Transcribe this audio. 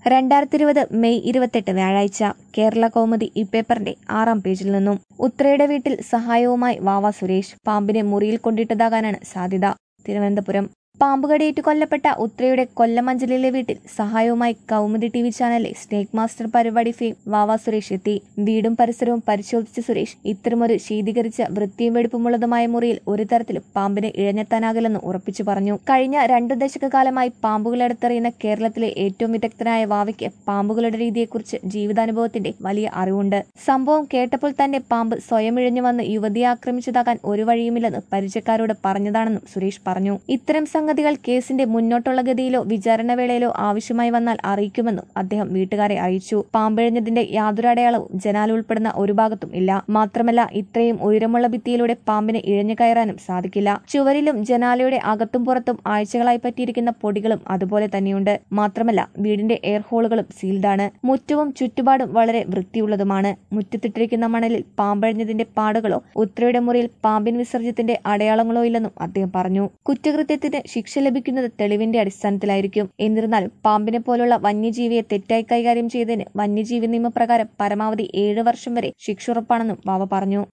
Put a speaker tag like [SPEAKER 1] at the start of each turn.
[SPEAKER 1] രണ്ടായിരത്തി ഇരുപത് മെയ് ഇരുപത്തെട്ട് വ്യാഴാഴ്ച കേരള കൗമുദി ഈ പേപ്പറിന്റെ ആറാം പേജിൽ നിന്നും ഉത്രയുടെ വീട്ടിൽ സഹായവുമായി വാവ സുരേഷ് പാമ്പിനെ മുറിയിൽ കൊണ്ടിട്ടതാകാനാണ് സാധ്യത തിരുവനന്തപുരം പാമ്പുകടിയേറ്റു കൊല്ലപ്പെട്ട ഉത്രയുടെ കൊല്ലമഞ്ചലിലെ വീട്ടിൽ സഹായവുമായി കൗമുദി ടി വി ചാനലിലെ സ്നേക് മാസ്റ്റർ പരിപാടി ഫെയിം വാവ സുരേഷ് എത്തി വീടും പരിസരവും പരിശോധിച്ച സുരേഷ് ഇത്തരമൊരു ശീതീകരിച്ച വൃത്തിയും വെടുപ്പുമുള്ളതുമായ മുറിയിൽ ഒരു തരത്തിലും പാമ്പിനെ ഇഴഞ്ഞെത്താനാകില്ലെന്ന് ഉറപ്പിച്ചു പറഞ്ഞു കഴിഞ്ഞ രണ്ടു ദശകകാലമായി പാമ്പുകളെ അടുത്തെറിയുന്ന കേരളത്തിലെ ഏറ്റവും വിദഗ്ധനായ വാവയ്ക്ക് പാമ്പുകളുടെ രീതിയെക്കുറിച്ച് ജീവിതാനുഭവത്തിന്റെ വലിയ അറിവുണ്ട് സംഭവം കേട്ടപ്പോൾ തന്നെ പാമ്പ് സ്വയം ഇഴഞ്ഞു വന്ന് യുവതിയെ ആക്രമിച്ചതാകാൻ ഒരു വഴിയുമില്ലെന്ന് പരിചയക്കാരോട് പറഞ്ഞതാണെന്നും സുരേഷ് പറഞ്ഞു ഇത്തരം സംഗതികൾ കേസിന്റെ മുന്നോട്ടുള്ള ഗതിയിലോ വിചാരണവേളയിലോ ആവശ്യമായി വന്നാൽ അറിയിക്കുമെന്നും അദ്ദേഹം വീട്ടുകാരെ അറിയിച്ചു പാമ്പിഴഞ്ഞതിന്റെ യാതൊരു അടയാളവും ജനാല ഉൾപ്പെടുന്ന ഒരു ഭാഗത്തും ഇല്ല മാത്രമല്ല ഇത്രയും ഉയരമുള്ള ഭിത്തിയിലൂടെ പാമ്പിന് ഇഴഞ്ഞു കയറാനും സാധിക്കില്ല ചുവരിലും ജനാലയുടെ അകത്തും പുറത്തും ആഴ്ചകളായി പറ്റിയിരിക്കുന്ന പൊടികളും അതുപോലെ തന്നെയുണ്ട് മാത്രമല്ല വീടിന്റെ എയർ ഹോളുകളും സീൽഡാണ് മുറ്റവും ചുറ്റുപാടും വളരെ വൃത്തിയുള്ളതുമാണ് മുറ്റത്തിട്ടിരിക്കുന്ന മണലിൽ പാമ്പഴഞ്ഞതിന്റെ പാടുകളോ ഉത്രയുടെ മുറിയിൽ പാമ്പിൻ വിസർജ്യത്തിന്റെ അടയാളങ്ങളോ ഇല്ലെന്നും അദ്ദേഹം പറഞ്ഞു കുറ്റകൃത്യത്തിന് ശിക്ഷ ലഭിക്കുന്നത് തെളിവിന്റെ അടിസ്ഥാനത്തിലായിരിക്കും എന്നിരുന്നാലും പാമ്പിനെ പോലുള്ള വന്യജീവിയെ തെറ്റായി കൈകാര്യം ചെയ്തതിന് വന്യജീവി നിയമപ്രകാരം പരമാവധി ഏഴ് വർഷം വരെ ശിക്ഷ ഉറപ്പാണെന്നും ബാവ പറഞ്ഞു